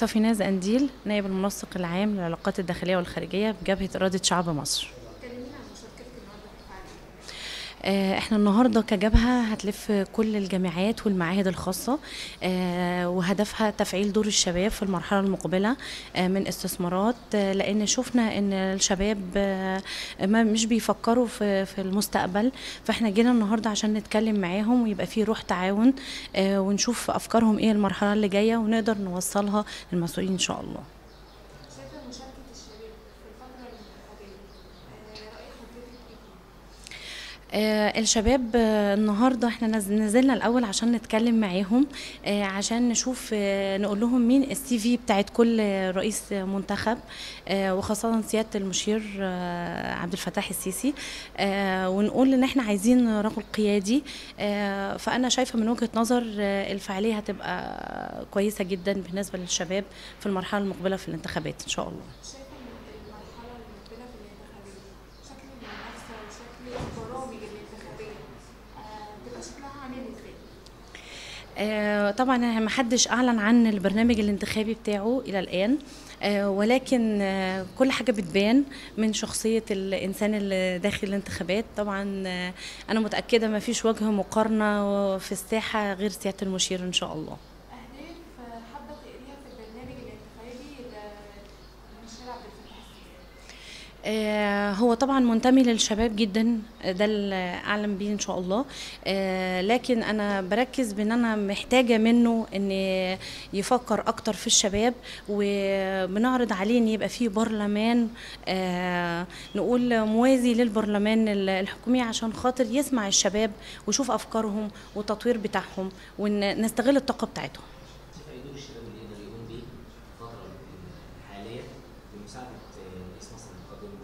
صفيناز أنديل نائب المنسق العام للعلاقات الداخلية والخارجية بجبهة إرادة شعب مصر آه، احنا النهارده كجبهه هتلف كل الجامعات والمعاهد الخاصه آه، وهدفها تفعيل دور الشباب في المرحله المقبله آه، من استثمارات آه، لان شفنا ان الشباب آه، ما مش بيفكروا في في المستقبل فاحنا جينا النهارده عشان نتكلم معاهم ويبقى في روح تعاون آه، ونشوف افكارهم ايه المرحله اللي جايه ونقدر نوصلها للمسؤولين ان شاء الله شايفة مشاركة الشباب في الفترة الانتخابية آه، رأي حضرتك ايه؟ آه، الشباب آه، النهارده احنا نز- نزلنا الاول عشان نتكلم معاهم آه، عشان نشوف آه، نقول لهم مين السي في بتاعت كل رئيس منتخب آه، وخاصه سياده المشير آه، عبد الفتاح السيسي آه، ونقول ان احنا عايزين رجل قيادي آه، فانا شايفه من وجهه نظر آه، الفعاليه هتبقى كويسه جدا بالنسبه للشباب في المرحله المقبله في الانتخابات ان شاء الله شايفة ان المرحلة المقبلة في الانتخابية شكل المنافسة وشكل البرامج الانتخابية آه، تبقى شكلها عامل ازاي؟ آه، طبعا ما حدش اعلن عن البرنامج الانتخابي بتاعه الى الان آه، ولكن آه، كل حاجه بتبان من شخصيه الانسان اللي داخل الانتخابات طبعا آه، انا متاكده ما فيش وجه مقارنه في الساحه غير سياده المشير ان شاء الله أهداف آه، حابة تقريها في البرنامج الانتخابي للمشير عبد الفتاح السيسي آه، هو طبعا منتمي للشباب جدا آه، ده اللي اعلم بيه ان شاء الله آه، لكن انا بركز بان انا محتاجه منه ان يفكر اكتر في الشباب وبنعرض عليه ان يبقى فيه برلمان آه، نقول موازي للبرلمان ال- الحكومي عشان خاطر يسمع الشباب ويشوف افكارهم والتطوير بتاعهم ونستغل الطاقه بتاعتهم شايف ايه دور الشباب اللي يقدر يقوم بيه في الفترة الحالية لمساعدة آه، رئيس مصر القادم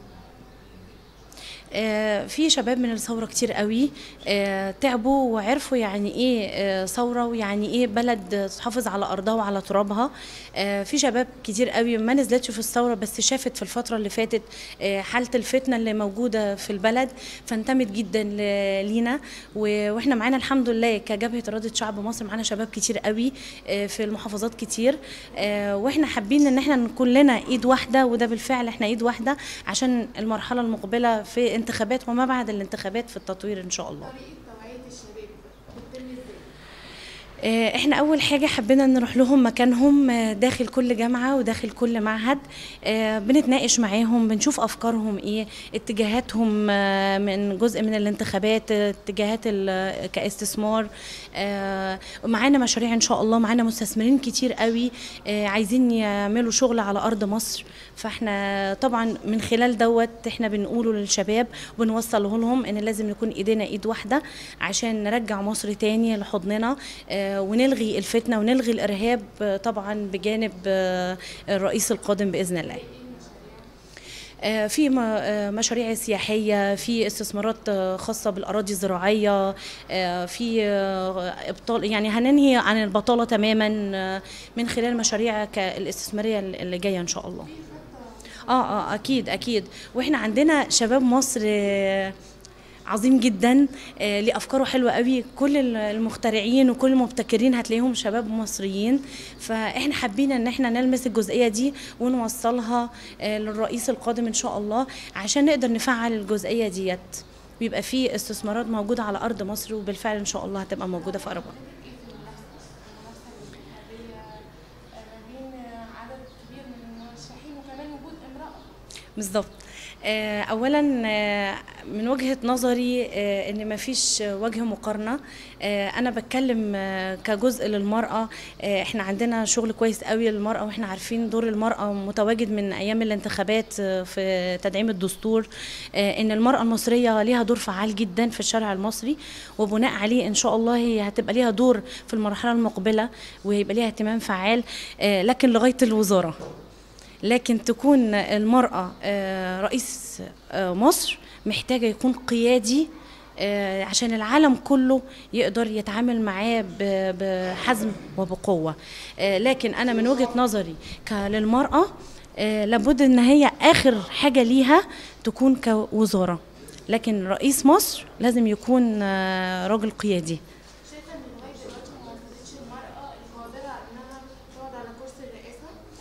آه، في شباب من الثوره كتير قوي آه، تعبوا وعرفوا يعني ايه آه، ثوره ويعني ايه بلد تحافظ على ارضها وعلى ترابها آه، في شباب كتير قوي ما نزلتش في الثوره بس شافت في الفتره اللي فاتت آه، حاله الفتنه اللي موجوده في البلد فانتمت جدا ل- لينا و- واحنا معانا الحمد لله كجبهه اراده شعب مصر معانا شباب كتير قوي آه، في المحافظات كتير آه، واحنا حابين ان احنا نكون لنا ايد واحده وده بالفعل احنا ايد واحده عشان المرحله المقبله في انتخابات وما بعد الانتخابات في التطوير ان شاء الله طريقة توعية الشباب بتتم ازاي؟ آه، احنا اول حاجه حبينا نروح لهم مكانهم آه، داخل كل جامعه وداخل كل معهد آه، بنتناقش معاهم بنشوف افكارهم ايه اتجاهاتهم آه، من جزء من الانتخابات آه، اتجاهات ال- كاستثمار آه، معانا مشاريع ان شاء الله معانا مستثمرين كتير قوي آه، عايزين يعملوا شغل على ارض مصر فاحنا طبعا من خلال دوت احنا بنقوله للشباب وبنوصله لهم ان لازم نكون ايدينا ايد واحده عشان نرجع مصر تاني لحضننا آه، ونلغي الفتنه ونلغي الارهاب آه، طبعا بجانب آه، الرئيس القادم باذن الله آه، في م- آه، مشاريع سياحية في استثمارات آه، خاصة بالأراضي الزراعية آه، في آه، إبطال يعني هننهي عن البطالة تماما آه، من خلال مشاريع ك- الاستثمارية اللي جاية إن شاء الله اه اه اكيد اكيد واحنا عندنا شباب مصر آه، عظيم جدا آه، ليه افكاره حلوه قوي كل ال- المخترعين وكل المبتكرين هتلاقيهم شباب مصريين فاحنا حابين ان احنا نلمس الجزئيه دي ونوصلها آه، للرئيس القادم ان شاء الله عشان نقدر نفعل الجزئيه ديت ويبقى في استثمارات موجوده على ارض مصر وبالفعل ان شاء الله هتبقى موجوده في اربعه بين عدد كبير من المرشحين وكمان وجود امرأة بالظبط آه، اولا آه، من وجهه نظري آه، ان ما فيش وجه مقارنه آه، انا بتكلم آه، كجزء للمراه آه، احنا عندنا شغل كويس قوي للمراه واحنا عارفين دور المراه متواجد من ايام الانتخابات آه، في تدعيم الدستور آه، ان المراه المصريه ليها دور فعال جدا في الشارع المصري وبناء عليه ان شاء الله هي هتبقى ليها دور في المرحله المقبله وهيبقى ليها اهتمام فعال آه، لكن لغايه الوزاره لكن تكون المرأة آه، رئيس آه، مصر محتاجة يكون قيادي آه، عشان العالم كله يقدر يتعامل معاه ب- بحزم وبقوة آه، لكن أنا من وجهة نظري ك- للمرأة آه، لابد ان هي اخر حاجه ليها تكون كوزاره لكن رئيس مصر لازم يكون آه، راجل قيادي شايفه ان لغايه دلوقتي ما وصلتش المراه القادره انها تقعد على كرسي الرئاسه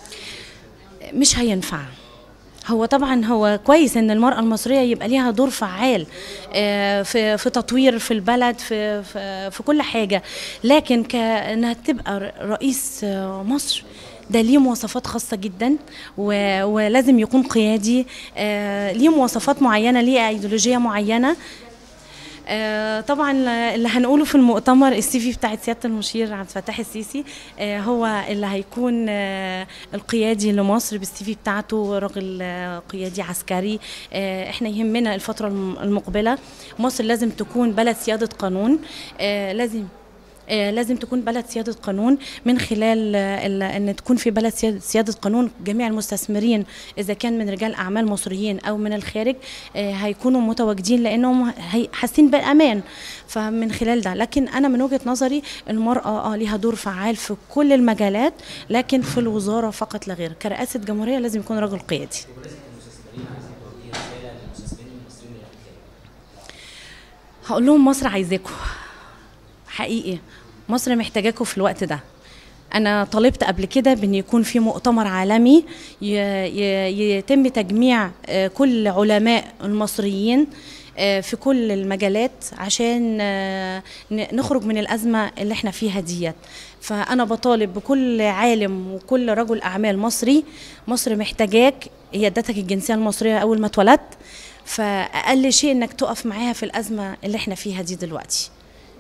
مش هينفع هو طبعا هو كويس ان المراه المصريه يبقى ليها دور فعال آه، في في تطوير في البلد في في, في كل حاجه لكن كانها تبقى ر- رئيس آه، مصر ده ليه مواصفات خاصة جدا و- ولازم يكون قيادي آه، ليه مواصفات معينة ليه ايديولوجية معينة آه، طبعا اللي هنقوله في المؤتمر السي في بتاعت سياده المشير عبد الفتاح السيسي آه، هو اللي هيكون آه، القيادي لمصر بالسي في بتاعته راجل آه، قيادي عسكري آه، احنا يهمنا الفتره الم- المقبله مصر لازم تكون بلد سياده قانون آه، لازم آه، لازم تكون بلد سيادة قانون من خلال آه، ال- ان تكون في بلد سيادة- سيادة قانون جميع المستثمرين اذا كان من رجال اعمال مصريين او من الخارج آه، هيكونوا متواجدين لانهم هي- حاسين بالامان فمن خلال ده لكن انا من وجهة نظري المرأة اه ليها دور فعال في كل المجالات لكن في الوزارة فقط لا غير كرئاسة جمهورية لازم يكون رجل قيادي بمناسبه المستثمرين عايزين توجهي رساله للمستثمرين المصريين اللي الخارج هقول لهم مصر عايزاكم حقيقي مصر محتاجاكم في الوقت ده انا طالبت قبل كده بان يكون في مؤتمر عالمي ي- ي- يتم تجميع آه، كل علماء المصريين آه، في كل المجالات عشان آه، ن- نخرج من الازمه اللي احنا فيها ديت فانا بطالب بكل عالم وكل رجل اعمال مصري مصر محتاجاك هي ادتك الجنسيه المصريه اول ما اتولدت فاقل شيء انك تقف معاها في الازمه اللي احنا فيها دي دلوقتي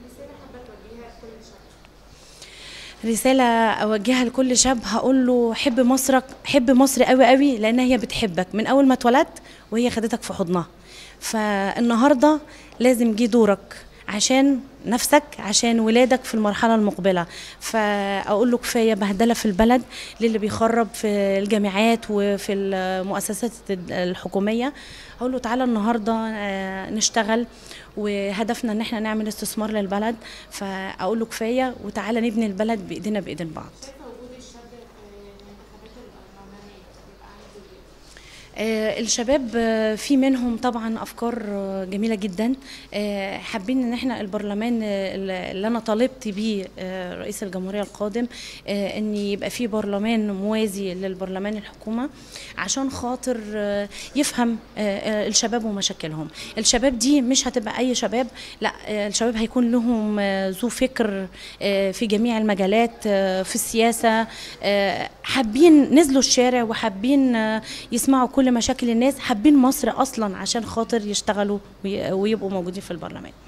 رسالة أوجهها لكل شاب هقول له حب مصرك حب مصر قوي قوي لأنها هي بتحبك من أول ما اتولدت وهي خدتك في حضنها فالنهاردة لازم جه دورك عشان نفسك عشان ولادك في المرحلة المقبلة فأقول له كفاية بهدلة في البلد للي بيخرب في الجامعات وفي المؤسسات الحكومية أقول له تعالى النهاردة آه، نشتغل وهدفنا ان احنا نعمل استثمار للبلد فاقول له كفايه وتعالى نبني البلد بايدينا بايدين بعض شايفه وجود الشاب في الانتخابات البرلمانيه بيبقى عامل ازاي؟ آه، الشباب آه، في منهم طبعا افكار آه، جميله جدا آه، حابين ان احنا البرلمان آه، اللي انا طالبت بيه آه، رئيس الجمهوريه القادم آه، ان يبقى في برلمان موازي للبرلمان الحكومه عشان خاطر آه، يفهم آه، آه، الشباب ومشاكلهم الشباب دي مش هتبقى اي شباب لا آه، الشباب هيكون لهم آه، ذو فكر آه، في جميع المجالات آه، في السياسه آه، حابين نزلوا الشارع وحابين آه، يسمعوا كل مشاكل الناس حابين مصر اصلا عشان خاطر يشتغلوا وي- ويبقوا موجودين في البرلمان